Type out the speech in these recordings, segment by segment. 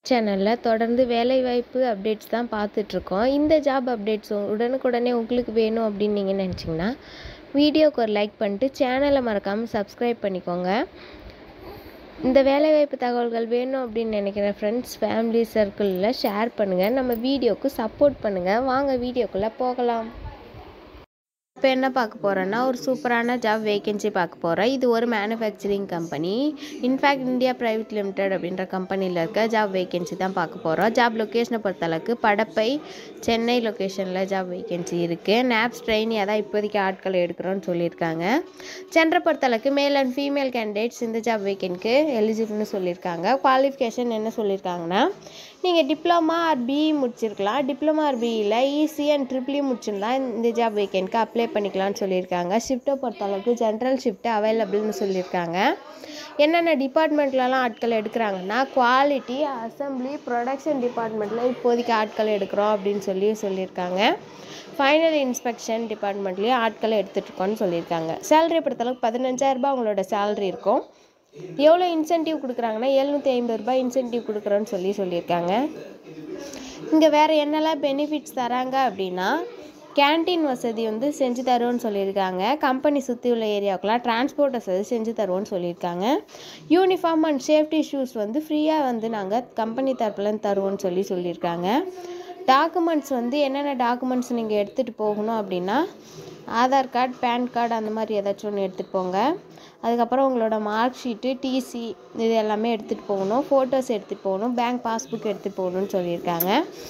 சேனலில் தொடர்ந்து வேலைவாய்ப்பு அப்டேட்ஸ் தான் பார்த்துட்ருக்கோம் இந்த ஜாப் அப்டேட்ஸ் உடனுக்குடனே உங்களுக்கு வேணும் அப்படின்னு நீங்கள் நினச்சிங்கன்னா வீடியோக்கு ஒரு லைக் பண்ணிட்டு சேனலை மறக்காமல் சப்ஸ்கிரைப் பண்ணிக்கோங்க இந்த வேலைவாய்ப்பு தகவல்கள் வேணும் அப்படின்னு நினைக்கிற ஃப்ரெண்ட்ஸ் ஃபேமிலி சர்க்கிளில் ஷேர் பண்ணுங்கள் நம்ம வீடியோக்கு சப்போர்ட் பண்ணுங்கள் வாங்க வீடியோக்குள்ளே போகலாம் இப்போ என்ன பார்க்க போகிறோன்னா ஒரு சூப்பரான ஜாப் வேகன்சி பார்க்க போகிறோம் இது ஒரு manufacturing company in fact India private limited அப்படின்ற கம்பெனியில் இருக்க ஜாப் வேகன்சி தான் பார்க்க போகிறோம் ஜாப் லொக்கேஷனை பொறுத்தளவுக்கு படப்பை சென்னை லொக்கேஷனில் ஜாப் வேகன்சி இருக்குது நேப்ஸ் ட்ரெயினியாக தான் இப்போதைக்கு ஆட்கள் எடுக்கிறோன்னு சொல்லியிருக்காங்க சென்டரை பொறுத்தளவுக்கு மேல் அண்ட் ஃபீமேல் கேண்டிடேட்ஸ் இந்த ஜாப் வேகன்ட்க்கு எலிஜிபிள்னு சொல்லியிருக்காங்க குவாலிஃபிகேஷன் என்ன சொல்லியிருக்காங்கன்னா நீங்கள் டிப்ளமா ஆர் பிஇ முடிச்சிருக்கலாம் டிப்ளமா ஆர் பிஇயில் இசி அண்ட் ட்ரிபிளி முடிச்சிருந்தா இந்த ஜாப் வேகன்ட்க்கு அப்ளை பண்ணிக்கலாம்னு சொல்லியிருக்காங்க ஷிஃப்ட்டை பொறுத்தளவுக்கு ஜென்ரல் ஷிஃப்ட்டு அவைலபிள்னு சொல்லியிருக்காங்க என்னென்ன டிபார்ட்மெண்ட்லலாம் ஆட்கள் எடுக்கிறாங்கன்னா குவாலிட்டி அசம்பிளி ப்ரொடக்ஷன் டிபார்ட்மெண்ட்டில் இப்போதைக்கு ஆட்கள் எடுக்கிறோம் அப்படின்னு சொல்லி சொல்லியிருக்காங்க ஃபைனல் இன்ஸ்பெக்ஷன் டிபார்ட்மெண்ட்லேயும் ஆட்களை எடுத்துகிட்ருக்கோன்னு சொல்லியிருக்காங்க சேலரி பொறுத்தளவுக்கு பதினஞ்சாயிரரூபா உங்களோட சேலரி இருக்கும் எவ்வளோ இன்சென்டிவ் கொடுக்குறாங்கன்னா எழுநூற்றி ஐம்பது ரூபாய் இன்சென்டிவ் கொடுக்குறோன்னு சொல்லி சொல்லியிருக்காங்க இங்கே வேறு என்னெல்லாம் பெனிஃபிட்ஸ் தராங்க அப்படின்னா கேன்டீன் வசதி வந்து செஞ்சு தருவோன்னு சொல்லியிருக்காங்க கம்பெனி சுற்றி உள்ள ஏரியாவுக்குலாம் டிரான்ஸ்போர்ட் வசதி செஞ்சு தருவோன்னு சொல்லியிருக்காங்க யூனிஃபார்ம் அண்ட் சேஃப்டி ஷூஸ் வந்து ஃப்ரீயாக வந்து நாங்கள் கம்பெனி தரப்புலன்னு தருவோன்னு சொல்லி சொல்லியிருக்காங்க டாக்குமெண்ட்ஸ் வந்து என்னென்ன டாக்குமெண்ட்ஸ் நீங்கள் எடுத்துகிட்டு போகணும் அப்படின்னா ஆதார் கார்டு பேன் கார்டு அந்த மாதிரி ஏதாச்சும் ஒன்று எடுத்துகிட்டு போங்க அதுக்கப்புறம் உங்களோட மார்க் ஷீட்டு டிசி இது எல்லாமே எடுத்துகிட்டு போகணும் ஃபோட்டோஸ் எடுத்துகிட்டு போகணும் பேங்க் பாஸ்புக் எடுத்துகிட்டு போகணும்னு சொல்லியிருக்காங்க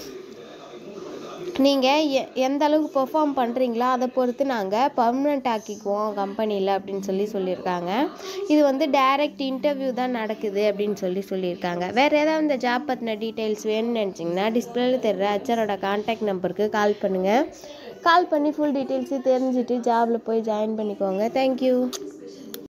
நீங்கள் எ எந்த அளவுக்கு பெர்ஃபார்ம் பண்ணுறீங்களோ அதை பொறுத்து நாங்கள் பர்மனெண்ட் ஆக்கிக்குவோம் கம்பெனியில் அப்படின்னு சொல்லி சொல்லியிருக்காங்க இது வந்து டைரக்ட் இன்டர்வியூ தான் நடக்குது அப்படின்னு சொல்லி சொல்லியிருக்காங்க வேறு ஏதாவது இந்த ஜாப் பற்றின டீட்டெயில்ஸ் வேணும்னு நினச்சிங்கன்னா டிஸ்பிளேல தெரிகிற அச்சரோட கான்டாக்ட் நம்பருக்கு கால் பண்ணுங்கள் கால் பண்ணி ஃபுல் டீட்டெயில்ஸு தெரிஞ்சுட்டு ஜாபில் போய் ஜாயின் பண்ணிக்கோங்க தேங்க்யூ